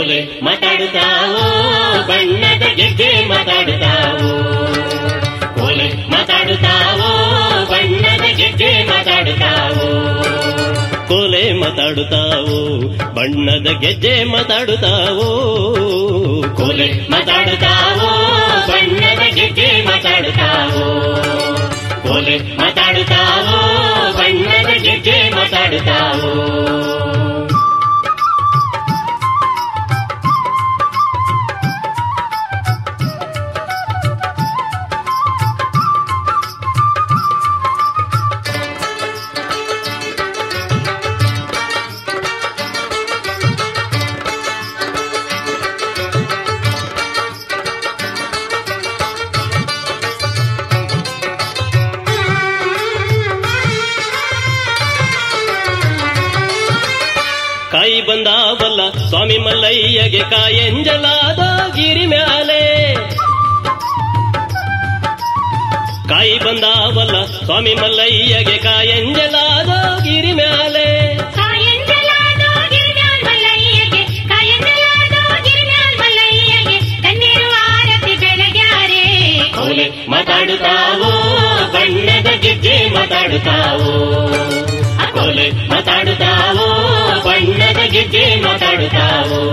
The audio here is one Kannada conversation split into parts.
ಕೋಲೆ ಮಾತಾಡುತ್ತಾವೋ ಬಣ್ಣದ ಗೆಜ್ಜೆ ಮಾತಾಡುತ್ತಾವೋ ಕೋಲೆ ಮಾತಾಡುತ್ತಾವೋ ಬಣ್ಣದ ಗೆಜ್ಜೆ ಮಾತಾಡುತ್ತಾವೋ ಕೋಲೆ ಮಾತಾಡುತ್ತಾವೋ ಬಣ್ಣದ ಗೆಜ್ಜೆ ಮಾತಾಡುತ್ತಾವೋ ಕೋಲೆ ಮಾತಾಡುತ್ತಾವೋ ಬಣ್ಣದ ಗೆಜ್ಜೆ ಮಾತಾಡುತ್ತಾವೋ ಕೋಲೆ ಮಾತಾಡುತ್ತಾವೋ ಬಣ್ಣದ ಗೆಜ್ಜೆ ಮಾತಾಡುತ್ತಾವೋ ಕಾಯಿ ಬಂದಾವಲ್ಲ ಸ್ವಾಮಿ ಮಲ್ಲಯ್ಯಗೆ ಕಾಯಂಜಲಾದ ಗಿರಿ ಮ್ಯಾಲೆ ಕಾಯಿ ಬಂದಾವಲ್ಲ ಸ್ವಾಮಿ ಮಲ್ಲಯ್ಯಗೆ ಕಾಯಂಜಲಾದ ಗಿರಿ ಮ್ಯಾಲೆ ಕಾಯಂಜಲಾದೋ ಗಿರಿಮ್ಯಾಲ್ ಮಲ್ಲಯ್ಯಗೆ, ಕಾಯಂಜಲಾದೋ ಗಿರಿಮ್ಯಾಲ್ ಮಲ್ಲಯ್ಯಗೆ, ಕಣ್ಣೀರು ಆರತಿ ಬೆಳಗ್ಯಾರೆ. ಕೋಲೆ ಮಾತಾಡುತ್ತಾವೋ ಬಣ್ಣದ ಗೆಜ್ಜೆ ಮಾತಾಡುತ್ತಾವೋ ಕೋಲೆ ಮಾತಾಡುತ್ತಾವೋ ಬಣ್ಣದ ಗೆಜ್ಜೆ ಮಾತಾಡುತ್ತಾವೋ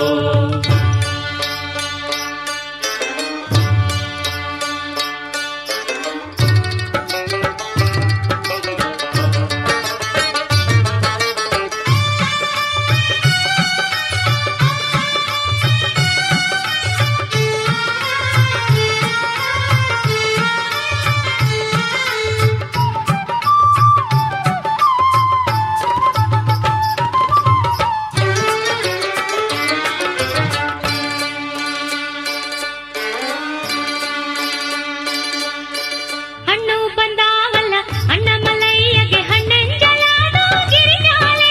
ಹಣ್ಣು ಬಂದಾವಲ್ಲ ಅಣ್ಣ ಮಲ್ಲಯ್ಯಗೆ ಹಣ್ಣಂಜಲಾದೋ ಗಿರಿಮ್ಯಾಲೆ.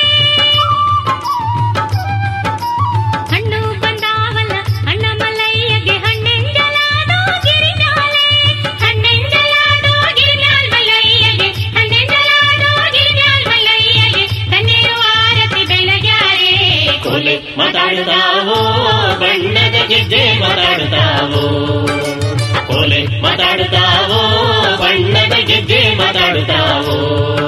ಹಣ್ಣು ಬಂದಾವಲ್ಲ ಅಣ್ಣ ಮಲ್ಲಯ್ಯಗೆ ಹಣ್ಣೆಂಜಲಾದೋ ಗಿರಿಮ್ಯಾಲೆ. ಹಣ್ಣೆಂಜಲಾದೋ ಗಿರಿಮ್ಯಾಲ್ ಮಲ್ಲಯ್ಯಗೆ, ಹಣ್ಣೆಂಜಲಾದೋ ಗಿರಿಮ್ಯಾಲ್ ಮಲ್ಲಯ್ಯಗೆ, ಕಣ್ಣೀರು ಆರತಿ ಬೆಳಗ್ಯಾರೆ. ಕೋಲೆ ಮಾತಾಡುತ್ತಾವೋ ಬಣ್ಣದ ಗೆಜ್ಜೆ ಮಾತಾಡುತ್ತಾವೋ ಕೋಲೆ ಮಾತಾಡುತ್ತಾವೋ ಬಣ್ಣದ ಗೆಜ್ಜೆ ಮಾತಾಡುತ್ತಾವೋ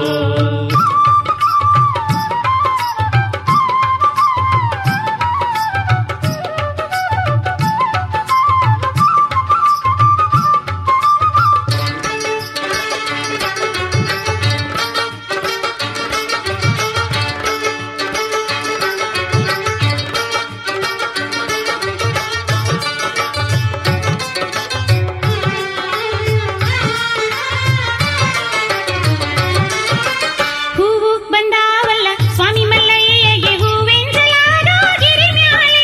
ಹೂವು ಬಂದಾವಲ್ಲ ಸ್ವಾಮಿ ಮಲ್ಲಯ್ಯಗೆ ಹೂವೆಂಜಲಾದೋ ಗಿರಿಮ್ಯಾಲೆ.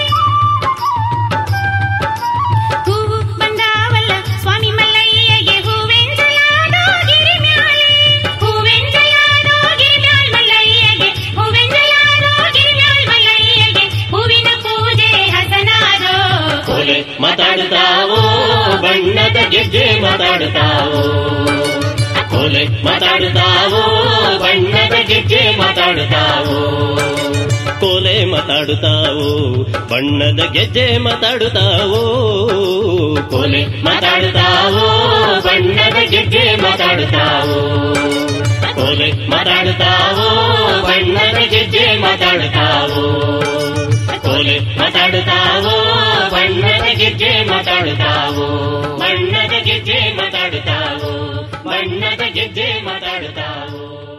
ಹೂವು ಬಂದಾವಲ್ಲ ಸ್ವಾಮಿ ಮಲ್ಲಯ್ಯಗೆ ಹೂವೆಂಜಲಾದೋ ಗಿರಿಮ್ಯಾಲೆ. ಹೂವೆಂಜಲಾದೋ ಗಿರಿಮ್ಯಾಲ್ ಮಲ್ಲಯ್ಯಗೆ, ಹೂವೆಂಜಲಾದೋ ಗಿರಿಮ್ಯಾಲ್ ಮಲ್ಲಯ್ಯಗೆ, ಹೂವಿನ ಪೂಜೆ ಹಸನಾದೋ. ಕೋಲೆ ಮಾತಾಡುತ್ತಾವೋ ಬಣ್ಣದ ಗೆಜ್ಜೆ ಮಾತಾಡುತ್ತಾವೋ ಕೋಲೆ ಮಾತಾಡುತ್ತಾವೋ ಬಣ್ಣದ ಗೆಜ್ಜೆ ಮಾತಾಡುತ್ತಾವೋ ಕೋಲೆ ಮಾತಾಡುತ್ತಾವೋ ಬಣ್ಣದ ಗೆಜ್ಜೆ ಮಾತಾಡುತ್ತಾವೋ ಕೋಲೆ ಮಾತಾಡುತ್ತಾವೋ ಬಣ್ಣದ ಗೆಜ್ಜೆ ಮಾತಾಡುತ್ತಾವೋ ಕೋಲೆ ಮಾತಾಡುತ್ತಾವೋ ಬಣ್ಣದ ಗೆಜ್ಜೆ ಮಾತಾಡುತ್ತಾವೋ ಕೋಲೆ ಮಾತಾಡುತ್ತಾವೋ ಬಣ್ಣದ ಗೆಜ್ಜೆ ಮಾತಾಡುತ್ತಾವೋ ಬಣ್ಣದ ಗೆಜ್ಜೆ ಮಾತಾಡುತ್ತಾವೋ ಬಣ್ಣದ ಗೆಜ್ಜೆ ಮಾತಾಡುತ್ತಾವೋ